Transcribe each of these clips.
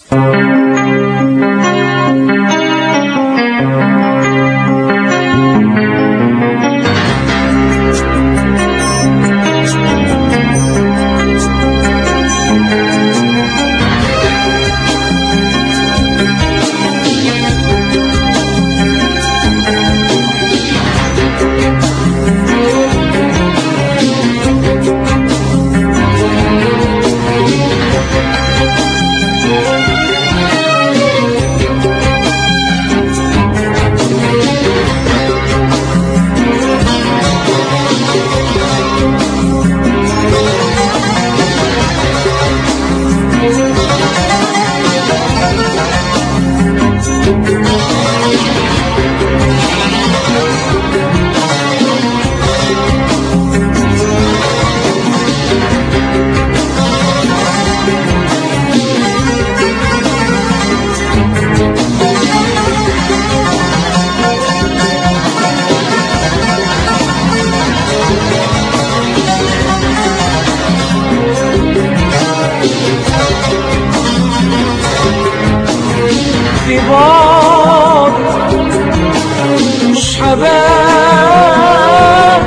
في بعض مش حباب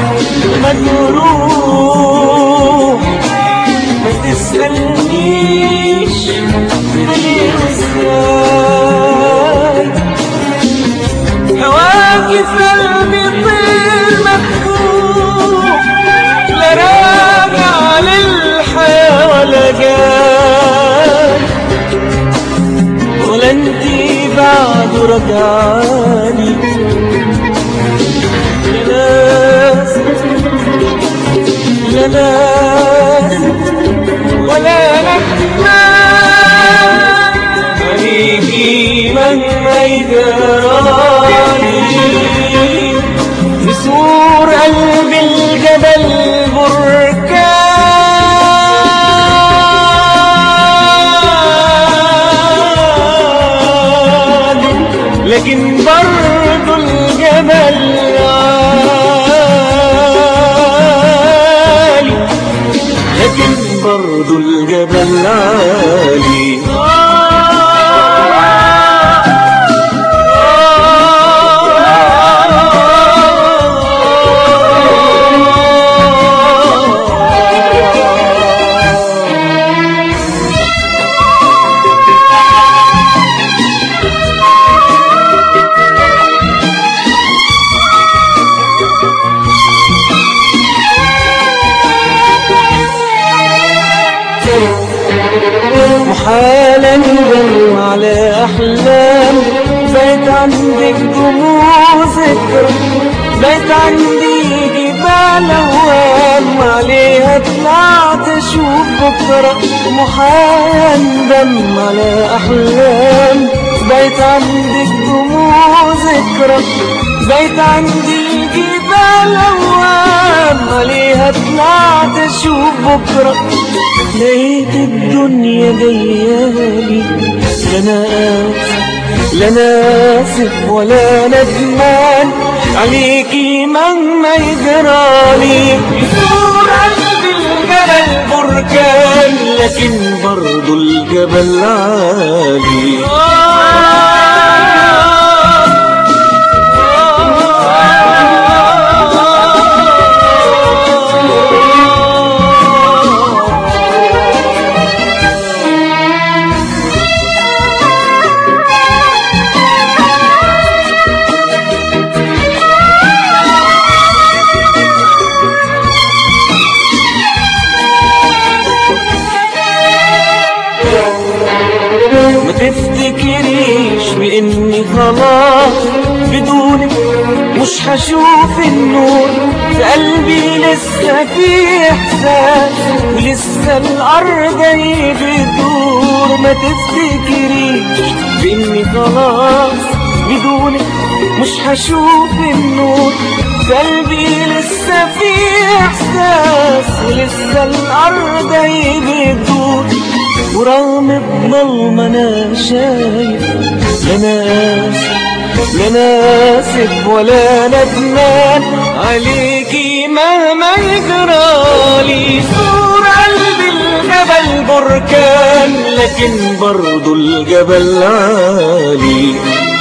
مجروح ما تسألنيش ليه وازاي هواكي في قلبي طير مفتوح لا راجع للحياة ولا جاي ولا انتي بعد رجعاني لا لازم لا لازم ولا ندمان عليكي مهما يجرالي نسور قلب الجبل بركان لكن برضو الجبل عالي لكن برضو الجبل عالي محالا ندم على احلام بقيت عندك دموع ذكرى بقيت عندي جبال اوهام عليها طلعت اشوف بكره محالا ندم على احلام بقيت عندك دموع ذكرى بقيت عندي جبال اوهام عليها طلعت اشوف بكره لقيت الدنيا جايالي لا انا اسف لا انا اسف ولا ندمان عليكي مهما يجرالي يزور قلب الجبل بركان لكن برضو الجبل عالي ما تفتكريش بإني خلاص بدونك مش هشوف النور في قلبي لسه في إحساس ولسه الأرض بتدور ما تفتكريش بإني خلاص بدونك مش هشوف النور في قلبي لسه في إحساس ولسه الأرض بتدور ورغم الظلمة أنا شايف لا أنا آسف لا أنا آسف ولا ندمان عليكي مهما يجرالي سور قلب الجبل الجبل بركان لكن برضو الجبل عالي